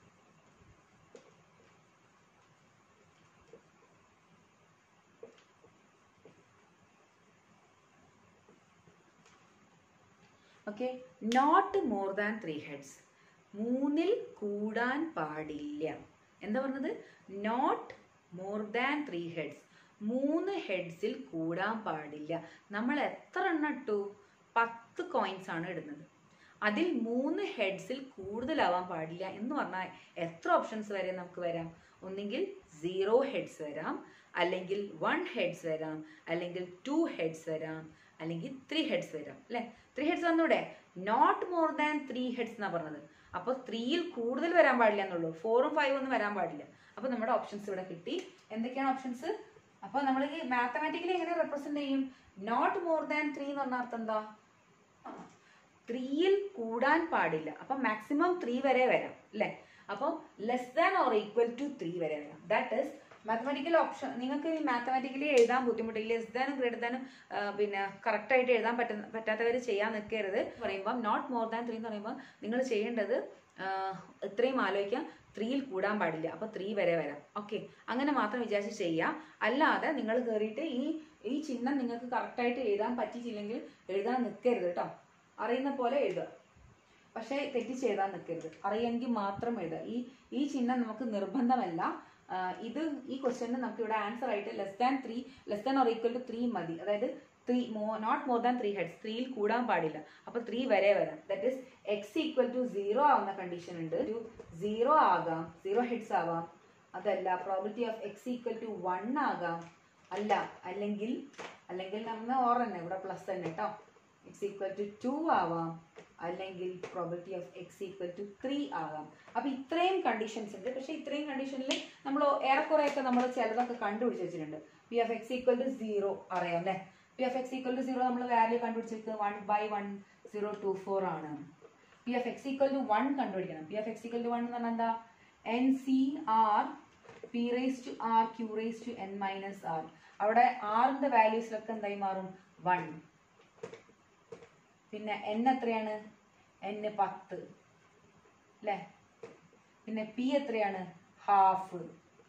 okay not more than three heads മൂന്നിൽ കൂടാൻ പാടില്ല എന്താ പറഞ്ഞത് not more than three heads മൂന്ന് ഹെഡ്സിൽ കൂടാൻ പാടില്ല നമ്മൾ എത്ര എണ്ണം ഇട്ടു പത്ത് കോയിൻസ് ആണ് ഇടുന്നത് അതിൽ മൂന്ന് ഹെഡ്സിൽ കൂടുതലാവാൻ പാടില്ല എന്ന് പറഞ്ഞാൽ എത്ര ഓപ്ഷൻസ് വരെ നമുക്ക് വരാം ഒന്നെങ്കിൽ സീറോ ഹെഡ്സ് വരാം അല്ലെങ്കിൽ വൺ ഹെഡ്സ് വരാം അല്ലെങ്കിൽ ടു ഹെഡ്സ് വരാം അല്ലെങ്കിൽ ത്രീ ഹെഡ്സ് വരാം അല്ലേ ത്രീ ഹെഡ്സ് വന്നൂടെ not more than three heads എന്നാ പറഞ്ഞത് അപ്പോൾ ത്രീയിൽ കൂടുതൽ വരാൻ പാടില്ല എന്നുള്ളൂ ഫോറും ഫൈവും ഒന്നും വരാൻ പാടില്ല അപ്പോൾ നമ്മുടെ ഓപ്ഷൻസ് ഇവിടെ കിട്ടി എന്തൊക്കെയാണ് ഓപ്ഷൻസ് അപ്പോൾ നമ്മൾ ഈ മാത്തമാറ്റിക്കലി എങ്ങനെ റെപ്രസെന്റ് ചെയ്യും നോട്ട് മോർ ദാൻ ത്രീ എന്ന് പറഞ്ഞ അർത്ഥം എന്താ ത്രീയിൽ കൂടാൻ പാടില്ല അപ്പൊ മാക്സിമം ത്രീ വരെ വരാം അല്ലേ അപ്പോൾ less than or equal to three വരെ വരാം ദാറ്റ് ഇസ് മാത്തമാറ്റിക്കൽ ഓപ്ഷൻ നിങ്ങൾക്ക് ഈ മാത്തമാറ്റിക്കലി എഴുതാൻ ബുദ്ധിമുട്ടില്ല ലെസ് ദാനും ഗ്രേറ്റർ ദാനും പിന്നെ കറക്റ്റ് ആയിട്ട് എഴുതാൻ പറ്റുന്ന പറ്റാത്തവർ ചെയ്യാൻ നിൽക്കരുത് പറയുമ്പോൾ നോട്ട് മോർ ദാൻ ത്രീ എന്ന് പറയുമ്പോൾ നിങ്ങൾ ചെയ്യേണ്ടത് ആ, ഇത്രയും ആലോചിക്കാം ത്രീയിൽ കൂടാൻ പാടില്ല അപ്പോൾ ത്രീ വരെ വരാം ഓക്കെ അങ്ങനെ മാത്രം വിചാരിച്ച് ചെയ്യുക അല്ലാതെ നിങ്ങൾ കയറിയിട്ട് ഈ ഈ ചിഹ്നം നിങ്ങൾക്ക് കറക്റ്റായിട്ട് എഴുതാൻ പറ്റിയിട്ടില്ലെങ്കിൽ എഴുതാൻ നിൽക്കരുത് കേട്ടോ അറിയുന്ന പോലെ എഴുതുക പക്ഷേ തെറ്റിച്ച് എഴുതാൻ നിൽക്കരുത് അറിയെങ്കിൽ മാത്രം എഴുതുക ഈ ഈ ചിഹ്നം നമുക്ക് നിർബന്ധമല്ല ആ, ഇത് ഈ ക്വസ്റ്റ്യന് നമുക്ക് ഇവിടെ ആൻസർ ആയിട്ട് less than three less than or equal to three മതി അതായത് three more not more than three heads ത്രീയിൽ കൂടാൻ പാടില്ല അപ്പോൾ ത്രീ വരെ വരാം that is x equal to zero ആവുന്ന കണ്ടീഷൻ ഉണ്ട് ടു സീറോ ആകാം സീറോ ഹെഡ്സ് ആവാം അതല്ല probability of X equal to one ആകാം അല്ല അല്ലെങ്കിൽ അല്ലെങ്കിൽ നമ്മൾ ഓർ തന്നെ ഇവിടെ പ്ലസ് തന്നെ കേട്ടോ എക്സ് ഈക്വൽ ടു ടു ആവാം അല്ലെങ്കിൽ probability of X equal to three ആകാം അപ്പൊ ഇത്രയും കണ്ടീഷൻസ് ഉണ്ട് പക്ഷെ ഇത്രയും കണ്ടീഷനിൽ നമ്മൾ ഏറെക്കുറെയൊക്കെ നമ്മൾ ചിലതൊക്കെ കണ്ടുപിടിച്ച് വെച്ചിട്ടുണ്ട് p of X equal to zero അറിയാം അല്ലേ p of X equal to zero നമ്മൾ വാല്യൂ കണ്ടുപിടിച്ചിരിക്കുന്നത് one by one zero two four ആണ് p of X equal to one കണ്ടുപിടിക്കണം p of X equal to one എന്ന് പറഞ്ഞാൽ എന്താ n C R P raise to R Q raise to N minus r അവിടെ ആറിന്റെ വാല്യൂസിലൊക്കെ എന്തായി മാറും one പിന്നെ എൻ എത്രയാണ് എൻ പത്ത് അല്ലേ പിന്നെ പി എത്രയാണ് ഹാഫ്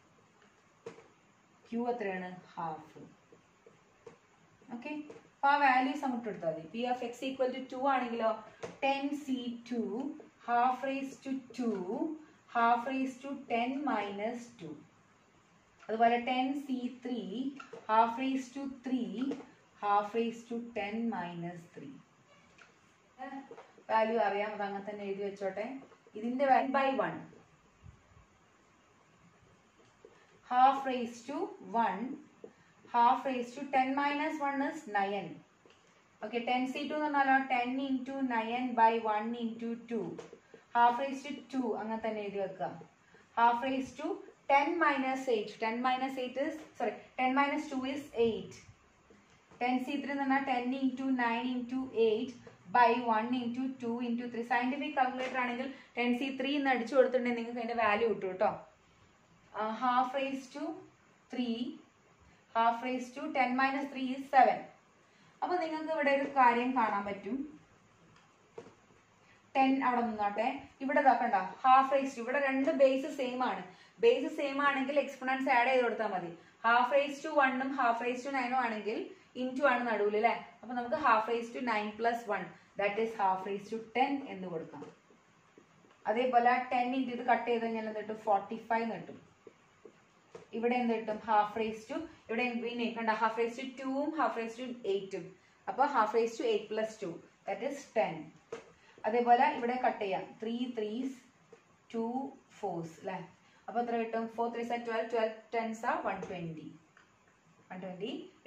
ക്യൂ എത്രയാണ് ഹാഫ് ഓക്കെ അപ്പൊ ആ വാല്യൂസ് അങ്ങോട്ട് എടുത്താൽ മതി p of X equal to two ആണെങ്കിലോ ten C two half raise to two half raise to ten minus two അതുപോലെ ten c three half raise to three half raise to ten minus three value അറിയാം അത് അങ്ങനെ തന്നെ എഴുതി വെച്ചോട്ടെ ഇതിന്റെ one by one half raise to one half raise to ten minus one is nine okay ten C two എന്ന് പറഞ്ഞാലോ ten into nine by one into two half raise to two അങ്ങനെ തന്നെ എഴുതി വെക്കുക half raise to ten minus eight ten minus eight is sorry ten minus two is eight ten c three എന്ന് പറഞ്ഞാൽ ten into nine into eight by one into two into three scientific calculator ആണെങ്കിൽ ten c three എന്ന് അടിച്ചു കൊടുത്തിട്ടുണ്ടെങ്കിൽ നിങ്ങൾക്ക് അതിൻ്റെ value കിട്ടും കേട്ടോ half raise to three half raise to ten minus three is seven അപ്പോൾ നിങ്ങൾക്ക് ഇവിടെ ഒരു കാര്യം കാണാൻ പറ്റും ടെൻ അവിടെ നിന്നോട്ടെ ഇവിടെ ഇതാക്കണ്ട ഹാഫ് റേസ് ടു ഇവിടെ രണ്ട് ബേസ് സെയിം ആണ് ബേസ് സെയിം ആണെങ്കിൽ എക്സ്പൊണൻസ് ആഡ് ചെയ്ത് കൊടുത്താൽ മതി ഹാഫ് റേസ് ടു വണ്ണും ഹാഫ് റേസ് ടു നയനും ആണെങ്കിൽ ഇൻറ്റു ആണ് നടുവിൽ അല്ലേ അപ്പൊ നമുക്ക് half raise to nine plus one that is half raise to ten എന്ന് കൊടുക്കാം അതേപോലെ ടെൻ ഇൻറ്റു ഇത് കട്ട് ചെയ്ത് കഴിഞ്ഞാൽ എന്ത് കിട്ടും ഫോർട്ടി ഫൈവ് കിട്ടും ഇവിടെ എന്ത് കിട്ടും ഹാഫ് റേസ് ടു ഇവിടെ പിന്നെ കണ്ട ഹാഫ് റേസ് ടു ടൂവും ഹാഫ് റേസ് ടു എയ്റ്റും അപ്പോൾ half raise to eight plus two that is ten അതേപോലെ ഇവിടെ കട്ട് ചെയ്യാം ത്രീ ത്രീസ് ടു ഫോർസ് അല്ലേ അപ്പോൾ എത്ര കിട്ടും four threes twelve twelve tens ആ വൺ ട്വൻറ്റി വൺ ട്വൻറ്റി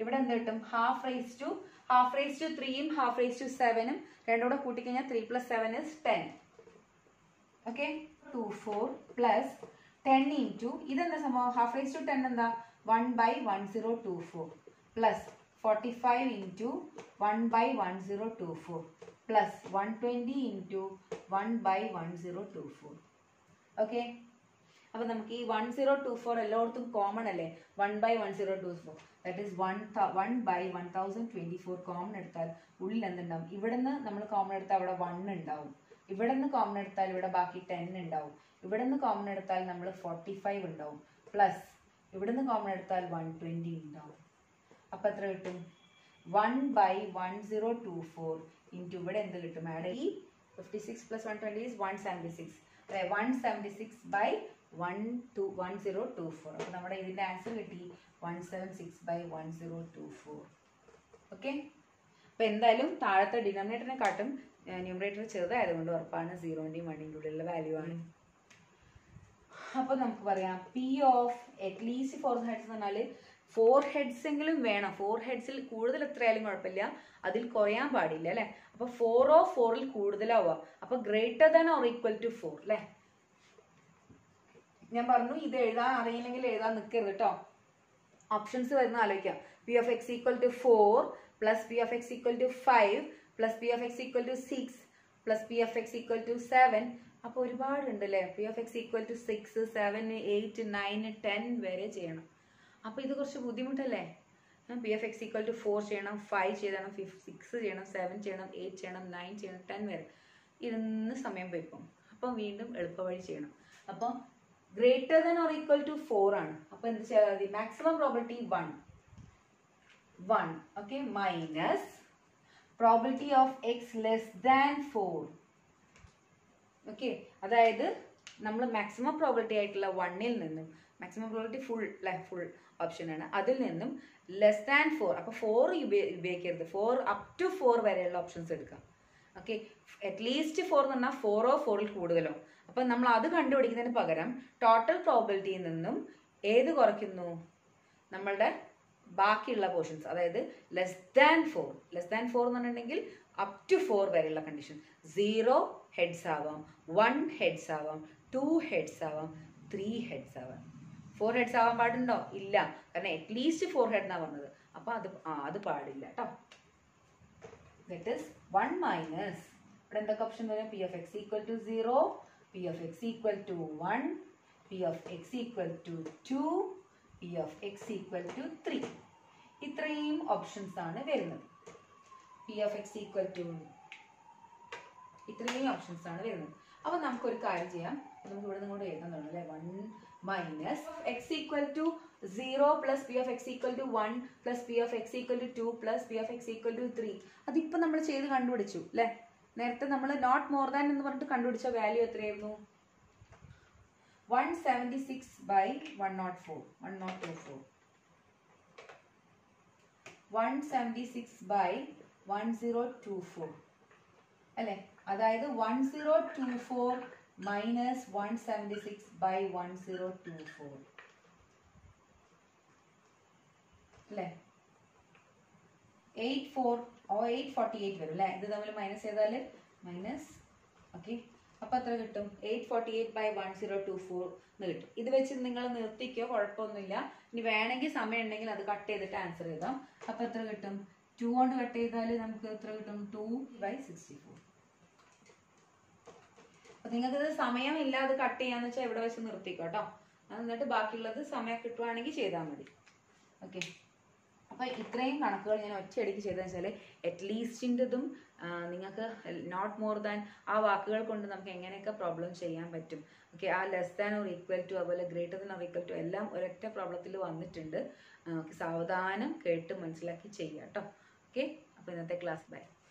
ഇവിടെ എന്ത് കിട്ടും half raise to half raise to ത്രീയും ഹാഫ് റേസ് ടു സെവനും രണ്ടും കൂടെ കൂട്ടിക്കഴിഞ്ഞാൽ three plus seven is ten okay two four plus ten into ഇതെന്താ സംഭവം ഹാഫ് റേസ് ടു ടെൻ എന്താ one by one zero two four plus forty five into one by one zero two four plus one twenty into one by one zero two four okay അപ്പൊ നമുക്ക് ഈ one zero two four എല്ലായിടത്തും common അല്ലേ one by one zero two four that is one one by one thousand twenty four common എടുത്താൽ ഉള്ളിൽ എന്തുണ്ടാവും ഇവിടെ നിന്ന് നമ്മൾ കോമൺ എടുത്താൽ അവിടെ വൺ ഉണ്ടാവും ഇവിടെ നിന്ന് കോമൺ എടുത്താൽ ഇവിടെ ബാക്കി ടെൻ ഉണ്ടാവും ഇവിടെ നിന്ന് കോമൺ എടുത്താൽ നമ്മൾ ഫോർട്ടി ഫൈവ് ഉണ്ടാവും പ്ലസ് ഇവിടെ നിന്ന് കോമൺ എടുത്താൽ വൺ ട്വന്റി ഉണ്ടാവും അപ്പൊ എത്ര കിട്ടും one by one zero two four into ഇവിടെ എന്ത് കിട്ടും ആഡ് ഈ fifty six plus one twenty is one seventy six അല്ലെ one seventy six by one two one zero two four അപ്പോൾ നമ്മുടെ ഇതിൻ്റെ ആൻസർ കിട്ടി one seven six by one zero two four okay അപ്പോൾ എന്തായാലും താഴത്തെ ഡിനോമിനേറ്ററിനെ കാട്ടും ന്യൂമറേറ്റർ ചെറുതായതുകൊണ്ട് ഉറപ്പാണ് സീറോൻ്റെയും വണ്ണിൻ്റെ ഉള്ളിലുള്ള വാല്യൂ ആണ് അപ്പോൾ നമുക്ക് പറയാം p of at least four heads എന്ന് പറഞ്ഞാൽ ഫോർ ഹെഡ്സ് എങ്കിലും വേണം ഫോർ ഹെഡ്സിൽ കൂടുതൽ എത്രയായാലും കുഴപ്പമില്ല അതിൽ കുറയാൻ പാടില്ല അല്ലേ അപ്പൊ ഫോറോ ഫോറിൽ കൂടുതലാവുക അപ്പൊ greater than or equal to four അല്ലേ ഞാൻ പറഞ്ഞു ഇത് എഴുതാൻ അറിയില്ലെങ്കിൽ എഴുതാൻ നിൽക്കരുത് കേട്ടോ ഓപ്ഷൻസ് വരുന്ന ആലോചിക്കാം p of X equal to four plus P of X equal to five plus P of X equal to six plus P of X equal to seven അപ്പോൾ ഒരുപാടുണ്ട് അല്ലേ p of X equal to six seven eight nine ten വരെ ചെയ്യണം അപ്പോൾ ഇത് കുറച്ച് ബുദ്ധിമുട്ടല്ലേ p F X equal to four ചെയ്യണം ഫൈവ് ചെയ്യണം ഫിഫ് സിക്സ് ചെയ്യണം സെവൻ ചെയ്യണം എയ്റ്റ് ചെയ്യണം നയൻ ചെയ്യണം ടെൻ വരെ ഇരുന്ന് സമയം പോയിപ്പം അപ്പം വീണ്ടും എളുപ്പവഴി ചെയ്യണം അപ്പം greater than or equal to four ആണ് അപ്പം എന്ത് ചെയ്താൽ മതി maximum probability one one okay minus probability of X less than four okay അതായത് നമ്മൾ മാക്സിമം പ്രോബിലിറ്റി ആയിട്ടുള്ള വണ്ണിൽ നിന്നും മാക്സിമം പ്രോബിലിറ്റി ഫുൾ അല്ലെ ഫുൾ ഓപ്ഷനാണ് അതിൽ നിന്നും ലെസ് ദാൻ ഫോർ അപ്പോൾ ഫോർ ഉപയോഗിക്കരുത് ഫോർ അപ് ടു ഫോർ വരെയുള്ള ഓപ്ഷൻസ് എടുക്കാം ഓക്കെ അറ്റ്ലീസ്റ്റ് ഫോർ എന്ന് പറഞ്ഞാൽ ഫോറോ ഫോറിൽ കൂടുതലോ അപ്പം നമ്മൾ അത് കണ്ടുപിടിക്കുന്നതിന് പകരം ടോട്ടൽ പ്രോബിലിറ്റിയിൽ നിന്നും ഏത് കുറയ്ക്കുന്നു നമ്മളുടെ ബാക്കിയുള്ള പോർഷൻസ് അതായത് less than four less than four എന്ന് പറഞ്ഞിട്ടുണ്ടെങ്കിൽ അപ് ടു ഫോർ വരെയുള്ള കണ്ടീഷൻ സീറോ ഹെഡ്സ് ആവാം വൺ ഹെഡ്സ് ആവാം ടു ഹെഡ്സ് ആവാം ത്രീ ഹെഡ്സ് ആവാം ഫോർ ഹെഡ്സ് ആവാൻ പാടുണ്ടോ ഇല്ല കാരണം അറ്റ്ലീസ്റ്റ് ഫോർ ഹെഡ് എന്നാ പറഞ്ഞത് അപ്പൊ അത് ആ അത് പാടില്ല കേട്ടോ ദറ്റ് ഇസ് വൺ മൈനസ് ഇവിടെ എന്തൊക്കെ ഓപ്ഷൻ വരും P of X equal to zero P of X equal to one P of X equal to two P of X equal to three ഇത്രയും ഓപ്ഷൻസ് ആണ് വരുന്നത് P of X equal to ഇത്രയും options ആണ് വരുന്നത് അപ്പൊ നമുക്കൊരു കാര്യം ചെയ്യാം നമുക്ക് ഇവിടെ നിന്ന് കൂടെ എഴുതാൻ തുടങ്ങും അല്ലെ one minus X equal to zero plus P of X equal to one plus P of X equal to two plus P of X equal to three അതിപ്പോ നമ്മൾ ചെയ്ത് കണ്ടുപിടിച്ചു അല്ലെ നേരത്തെ നമ്മൾ നോട്ട് മോർ ദാൻ എന്ന് പറഞ്ഞിട്ട് കണ്ടുപിടിച്ച വാല്യൂ എത്രയായിരുന്നു one seventy six by one nought four one nought two four one seventy six by one zero two four അല്ലേ അതായത് one zero two four minus one seventy six by one zero two four അല്ലേ eight four oh eight forty eight വരും അല്ലേ ഇത് തമ്മിൽ minus ചെയ്താൽ minus okay അപ്പം എത്ര കിട്ടും eight forty eight by one zero two four എന്ന് കിട്ടും ഇത് വെച്ച് നിങ്ങൾ നിർത്തിക്കോ കുഴപ്പമൊന്നുമില്ല ഇനി വേണമെങ്കിൽ സമയം ഉണ്ടെങ്കിൽ അത് കട്ട് ചെയ്തിട്ട് ആൻസർ ചെയ്താം അപ്പം എത്ര കിട്ടും ടു കൊണ്ട് കട്ട് ചെയ്താൽ നമുക്ക് എത്ര കിട്ടും ടു ബൈ സിക്സ്റ്റി ഫോർ അപ്പൊ നിങ്ങൾക്ക് ഇത് സമയമില്ല അത് കട്ട് ചെയ്യാന്ന് വെച്ചാൽ ഇവിടെ വെച്ച് നിർത്തിക്കോ കേട്ടോ എന്നിട്ട് ബാക്കിയുള്ളത് സമയം കിട്ടുവാണെങ്കിൽ ചെയ്താൽ മതി ഓക്കെ അപ്പൊ ഇത്രയും കണക്കുകൾ ഞാൻ ഒറ്റയടിക്ക് ചെയ്തതെന്ന് വെച്ചാൽ അറ്റ്ലീസ്റ്റിൻ്റെതും നിങ്ങൾക്ക് നോട്ട് മോർ ദാൻ ആ വാക്കുകൾ കൊണ്ട് നമുക്ക് എങ്ങനെയൊക്കെ പ്രോബ്ലം ചെയ്യാൻ പറ്റും ഓക്കെ ആ less than or equal to അതുപോലെ greater than or equal to എല്ലാം ഒരൊറ്റ പ്രോബ്ലത്തിൽ വന്നിട്ടുണ്ട് ഓക്കെ സാവധാനം കേട്ട് മനസ്സിലാക്കി ചെയ്യാം കേട്ടോ ഓക്കെ അപ്പോൾ ഇന്നത്തെ ക്ലാസ് ബൈ